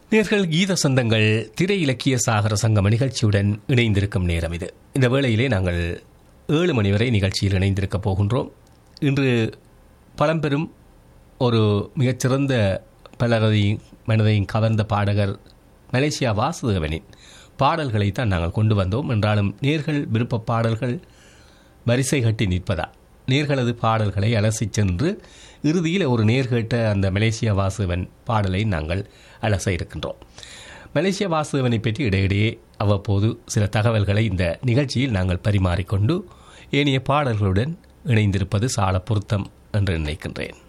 நேர்கள் கீத சொந்தங்கள் திரை இலக்கிய சாகர சங்கம நிகழ்ச்சியுடன் இணைந்திருக்கும் நேரம் இது இந்த வேளையிலே நாங்கள் ஏழு மணி வரை நிகழ்ச்சியில் இணைந்திருக்கப் போகின்றோம் இன்று பழம்பெரும் ஒரு மிகச்சிறந்த பலரதையும் மனதையும் கவர்ந்த பாடகர் மலேசியா வாசுதேவனின் பாடல்களை தான் நாங்கள் கொண்டு வந்தோம் என்றாலும் நேர்கள் விருப்ப பாடல்கள் வரிசை கட்டி நிற்பதா நேர்களது பாடல்களை அலசிச் சென்று இறுதியில் ஒரு நேர் கேட்ட அந்த மலேசியா வாசுவன் பாடலை நாங்கள் அலச இருக்கின்றோம் மலேசியா வாசுவனை பற்றி இடையிடையே அவ்வப்போது சில தகவல்களை இந்த நிகழ்ச்சியில் நாங்கள் பரிமாறிக்கொண்டு ஏனைய பாடல்களுடன் இணைந்திருப்பது சால பொருத்தம் என்று நினைக்கின்றேன்